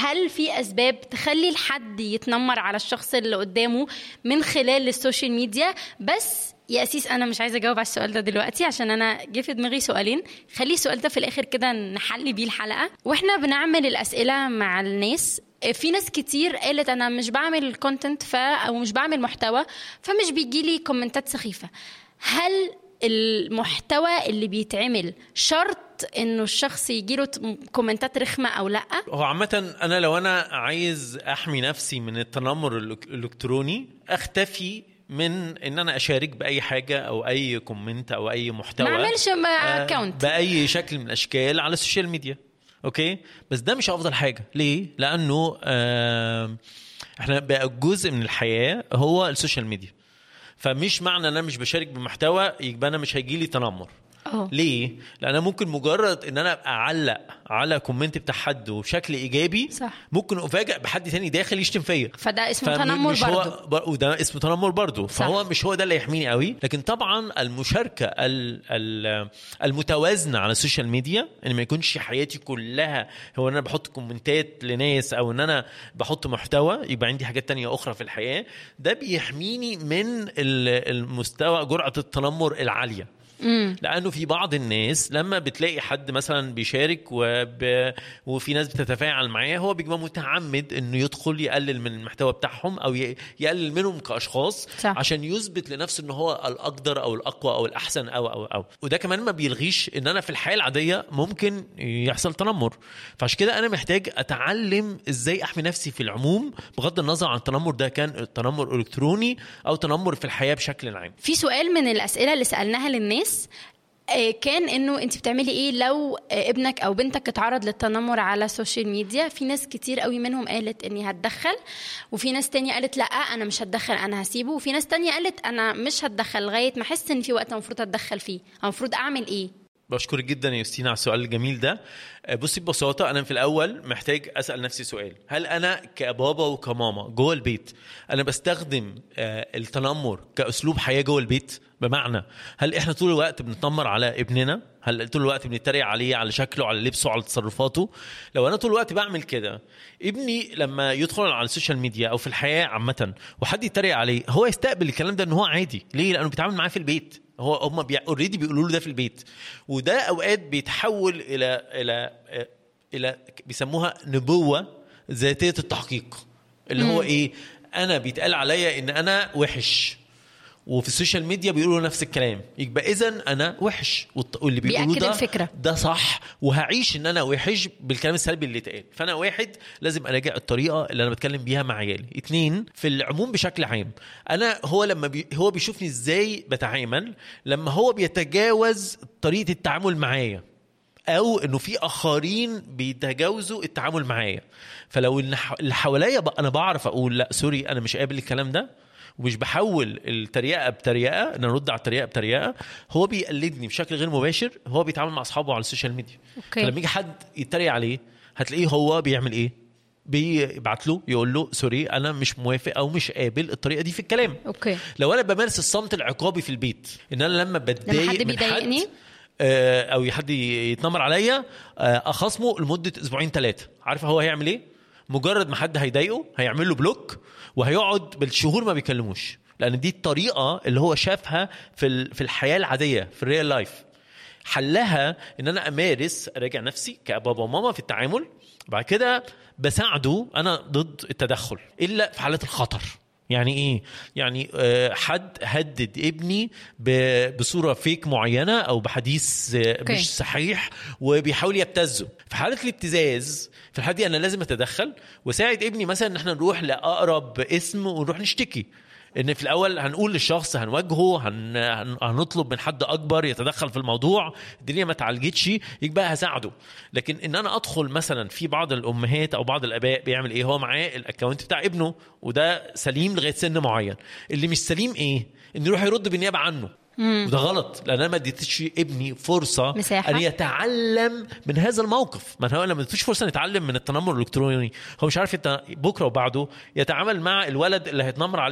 هل في اسباب تخلي الحد يتنمر على الشخص اللي قدامه من خلال السوشيال ميديا بس يا اسيس انا مش عايزه اجاوب على السؤال ده دلوقتي عشان انا جه في دماغي سؤالين خلي السؤال ده في الاخر كده نحلي بيه الحلقه واحنا بنعمل الاسئله مع الناس في ناس كتير قالت انا مش بعمل كونتنت ف او مش بعمل محتوى فمش بيجي لي كومنتات سخيفه هل المحتوى اللي بيتعمل شرط انه الشخص يجيله كومنتات رخمه او لا هو عامة أنا لو أنا عايز أحمي نفسي من التنمر الإلك- الإلكتروني أختفي من إن أنا أشارك بأي حاجة أو أي كومنت أو أي محتوى ما اعملش آه، اكونت باي شكل من الاشكال على السوشيال ميديا اوكي بس ده مش افضل حاجه ليه لانه آه احنا بقى جزء من الحياه هو السوشيال ميديا فمش معنى ان انا مش بشارك بمحتوى يبقى انا مش هيجي لي تنمر اه ليه؟ لان انا ممكن مجرد ان انا ابقى اعلق على كومنت بتاع حد وبشكل ايجابي صح. ممكن افاجئ بحد تاني داخل يشتم فيا فده اسمه فم- تنمر مش هو برضه بر... وده اسمه تنمر برضه صح. فهو مش هو ده اللي يحميني قوي لكن طبعا المشاركه ال... ال... المتوازنه على السوشيال ميديا ان ما يكونش حياتي كلها هو ان انا بحط كومنتات لناس او ان انا بحط محتوى يبقى عندي حاجات تانية اخرى في الحياه ده بيحميني من ال- المستوى جرعه التنمر العاليه امم لانه في بعض الناس لما بتلاقي حد مثلا بيشارك وب... وفي ناس بتتفاعل معاه هو بيبقى متعمد انه يدخل يقلل من المحتوى بتاعهم او ي... يقلل منهم كاشخاص صح. عشان يثبت لنفسه ان هو الاقدر او الاقوى او الاحسن او او او وده كمان ما بيلغيش ان انا في الحياه العاديه ممكن يحصل تنمر فعشان كده انا محتاج اتعلم ازاي احمي نفسي في العموم بغض النظر عن التنمر ده كان تنمر الكتروني او تنمر في الحياه بشكل عام في سؤال من الاسئله اللي سالناها للناس آه، كان انه انت بتعملي ايه لو آه، ابنك او بنتك اتعرض للتنمر على السوشيال ميديا في ناس كتير قوي منهم قالت اني هتدخل وفي ناس تانية قالت لا انا مش هتدخل انا هسيبه وفي ناس تانية قالت انا مش هتدخل لغايه ما احس ان في وقت المفروض اتدخل فيه المفروض اعمل ايه بشكرك جدا يا يوستينا على السؤال الجميل ده آه، بصي ببساطة أنا في الأول محتاج أسأل نفسي سؤال هل أنا كبابا وكماما جوه البيت أنا بستخدم آه، التنمر كأسلوب حياة جوه البيت بمعنى هل إحنا طول الوقت بنتنمر على ابننا هل طول الوقت بنتريق عليه على شكله على لبسه على تصرفاته لو أنا طول الوقت بعمل كده ابني لما يدخل على السوشيال ميديا أو في الحياة عامة وحد يتريق عليه هو يستقبل الكلام ده إن هو عادي ليه لأنه بيتعامل معاه في البيت هو هم اوريدي بيقولوا له ده في البيت وده اوقات بيتحول الى الى الى بيسموها نبوه ذاتيه التحقيق اللي هو ايه انا بيتقال عليا ان انا وحش وفي السوشيال ميديا بيقولوا نفس الكلام يبقى اذا انا وحش والط- واللي بيقولوه بيأكد ده الفكرة. ده صح وهعيش ان انا وحش بالكلام السلبي اللي اتقال فانا واحد لازم اراجع الطريقه اللي انا بتكلم بيها مع عيالي اتنين في العموم بشكل عام انا هو لما بي هو بيشوفني ازاي بتعامل لما هو بيتجاوز طريقه التعامل معايا او انه في اخرين بيتجاوزوا التعامل معايا فلو اللي ح- اللي حواليا بقى انا بعرف اقول لا سوري انا مش قابل الكلام ده ومش بحول التريقه بتريقه ان ارد على التريقه بتريقه هو بيقلدني بشكل غير مباشر هو بيتعامل مع اصحابه على السوشيال ميديا أوكي. فلما يجي حد يتريق عليه هتلاقيه هو بيعمل ايه بيبعت له يقول له سوري انا مش موافق او مش قابل الطريقه دي في الكلام اوكي لو انا بمارس الصمت العقابي في البيت ان انا لما بتضايق لما حد من بيضايقني؟ آه، او حد يتنمر عليا آه، اخصمه لمده اسبوعين ثلاثه عارفه هو هيعمل ايه مجرد ما حد هيضايقه هيعمل له بلوك وهيقعد بالشهور ما بيكلموش لان دي الطريقه اللي هو شافها في ال- في الحياه العاديه في الريال لايف حلها ان انا امارس اراجع نفسي كبابا وماما في التعامل بعد كده بساعده انا ضد التدخل الا في حالات الخطر يعني ايه يعني آه، حد هدد ابني ب- بصوره فيك معينه او بحديث آه، أوكي. مش صحيح وبيحاول يبتزه في حاله الابتزاز في الحاله دي انا لازم اتدخل واساعد ابني مثلا ان احنا نروح لاقرب اسم ونروح نشتكي ان في الاول هنقول للشخص هنواجهه هن... هن- هنطلب من حد اكبر يتدخل في الموضوع الدنيا ما اتعالجتش يبقى هساعده لكن ان انا ادخل مثلا في بعض الامهات او بعض الاباء بيعمل ايه هو معاه الاكونت بتاع ابنه وده سليم لغايه سن معين اللي مش سليم ايه انه يروح يرد بالنيابه عنه وده غلط لان انا ما اديتش ابني فرصه مساحة. ان يتعلم من هذا الموقف ما هو لما اديتوش فرصه يتعلم من التنمر الالكتروني هو مش عارف يت- بكره وبعده يتعامل مع الولد اللي هيتنمر عليه